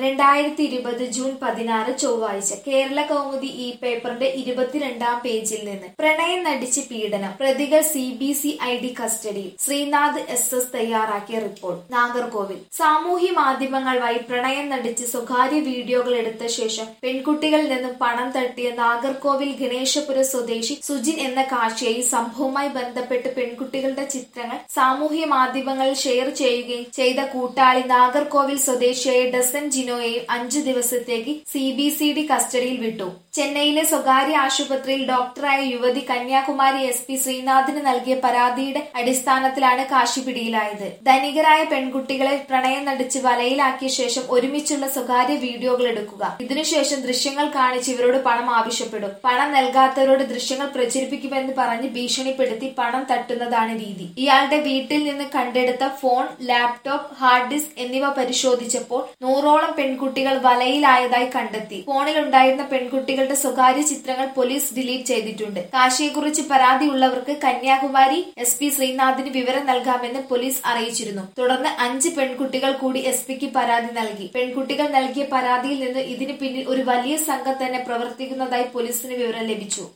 രണ്ടായിരത്തി ഇരുപത് ജൂൺ പതിനാറ് ചൊവ്വാഴ്ച കേരള കൗമുദി ഈ പേപ്പറിന്റെ ഇരുപത്തിരണ്ടാം പേജിൽ നിന്ന് പ്രണയം നടിച്ച് പീഡനം പ്രതികൾ C B C I D കസ്റ്റഡിയിൽ ശ്രീനാഥ് എസ് എസ് തയ്യാറാക്കിയ റിപ്പോർട്ട് നാഗർകോവിൽ സാമൂഹ്യ മാധ്യമങ്ങൾ വഴി പ്രണയം നടിച്ച് സ്വകാര്യ വീഡിയോകൾ എടുത്ത ശേഷം പെൺകുട്ടികളിൽ നിന്നും പണം തട്ടിയ നാഗർകോവിൽ ഗണേശപുര സ്വദേശി സുജിൻ എന്ന കാശിയെ ഈ സംഭവവുമായി ബന്ധപ്പെട്ട് പെൺകുട്ടികളുടെ ചിത്രങ്ങൾ സാമൂഹ്യ മാധ്യമങ്ങളിൽ ഷെയർ ചെയ്യുകയും ചെയ്ത കൂട്ടാളി നാഗർകോവിൽ സ്വദേശിയായ ഡസൻ ജിനോയെയും അഞ്ചു ദിവസത്തേക്ക് സി ബി സി ഡി കസ്റ്റഡിയിൽ വിട്ടു ചെന്നൈയിലെ സ്വകാര്യ ആശുപത്രിയിൽ ഡോക്ടറായ യുവതി കന്യാകുമാരി എസ് പി ശ്രീനാഥിന് നൽകിയ പരാതിയുടെ അടിസ്ഥാനത്തിലാണ് കാശി പിടിയിലായത് ധനികരായ പെൺകുട്ടികളെ പ്രണയം നടിച്ച് വലയിലാക്കിയ ശേഷം ഒരുമിച്ചുള്ള സ്വകാര്യ വീഡിയോകൾ എടുക്കുക ഇതിനുശേഷം ദൃശ്യങ്ങൾ കാണിച്ച് ഇവരോട് പണം ആവശ്യപ്പെടും പണം നൽകാത്തവരോട് ദൃശ്യങ്ങൾ പ്രചരിപ്പിക്കുമെന്ന് പറഞ്ഞ് ഭീഷണിപ്പെടുത്തി പണം തട്ടുന്നതാണ് രീതി ഇയാളുടെ വീട്ടിൽ നിന്ന് കണ്ടെടുത്ത ഫോൺ ലാപ്ടോപ്പ് ഹാർഡ് ഡിസ്ക് എന്നിവ പരിശോധിച്ചപ്പോൾ നൂറോളം പെൺകുട്ടികൾ വലയിലായതായി കണ്ടെത്തി ഫോണിൽ ഉണ്ടായിരുന്ന പെൺകുട്ടികളുടെ സ്വകാര്യ ചിത്രങ്ങൾ പോലീസ് ഡിലീറ്റ് ചെയ്തിട്ടുണ്ട് കാശിയെക്കുറിച്ച് പരാതിയുള്ളവർക്ക് കന്യാകുമാരി എസ് പി ശ്രീനാഥിന് വിവരം നൽകാമെന്ന് പോലീസ് അറിയിച്ചിരുന്നു തുടർന്ന് അഞ്ച് പെൺകുട്ടികൾ കൂടി എസ് പിക്ക് പരാതി നൽകി പെൺകുട്ടികൾ നൽകിയ പരാതിയിൽ നിന്ന് ഇതിന് പിന്നിൽ ഒരു വലിയ സംഘം തന്നെ പ്രവർത്തിക്കുന്നതായി പോലീസിന് വിവരം ലഭിച്ചു